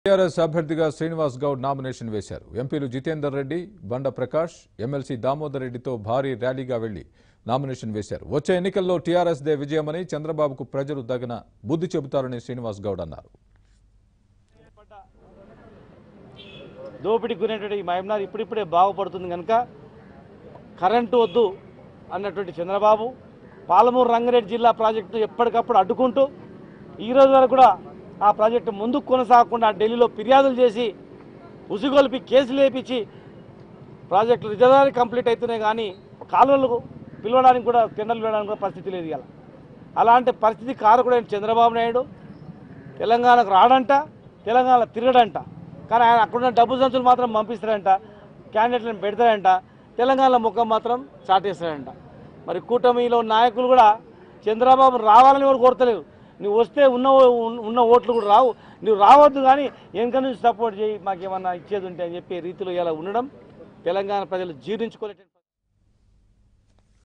TRS అభ్యర్థిగా Srinivas Goud nomination వేశారు ఎంపీలు జితేందర్ రెడ్డి బండ ప్రకాష్ ఎమ్మెల్సీ దామోదర్ రెడ్డితో భారీ ర్యాలీగా వెళ్లి నామినేషన్ వేశారు వచ్చే ఎన్నికల్లో టీఆర్ఎస్ దే విజయమని చంద్రబాబుకు ప్రజలు తగిన బుద్ధి చెబుతారని శ్రీనివాస్ గౌడ్ అన్నారు దోపిడీకి గురైనటువంటి ఈ మహమ్నార్ ఇప్పుడిప్పుడే బాగుపడుతుంది కనుక కరెంటు వద్దు అన్నటువంటి చంద్రబాబు పాలమూరు రంగారెడ్డి జిల్లా ప్రాజెక్టు ఎప్పటికప్పుడు అడ్డుకుంటూ ఈ రోజు వరకు కూడా ఆ ప్రాజెక్టు ముందుకు కొనసాగకుండా ఢిల్లీలో ఫిర్యాదులు చేసి ఉసిగొలిపి కేసులు వేపించి ప్రాజెక్టులు రిజర్వాయర్ కంప్లీట్ అవుతున్నాయి కానీ కాలువలు పిలవడానికి కూడా టెండర్లు ఇవ్వడానికి కూడా పరిస్థితి లేదు ఇవాళ అలాంటి పరిస్థితి కారకుడైన చంద్రబాబు నాయుడు తెలంగాణకు రాడంట తెలంగాణ తిరగడంట కానీ ఆయన అక్కడున్న డబ్బు సంచులు మాత్రం పంపిస్తాడంట క్యాండిడేట్లను పెడతాడంట తెలంగాణ ముఖం మాత్రం చాటేస్తాడంట మరి కూటమిలో నాయకులు కూడా చంద్రబాబు రావాలని కూడా కోరతలేరు నువ్వు వస్తే ఉన్న ఓ- ఉన్న ఓట్లు కూడా రావు నువ్వు రావద్దు కానీ వెనక నుంచి సపోర్ట్ చేయి మాకేమన్నా ఇచ్చేది ఉంటే అని చెప్పే రీతిలో ఇలా ఉండడం తెలంగాణ ప్రజలు జీర్ణించుకోలేట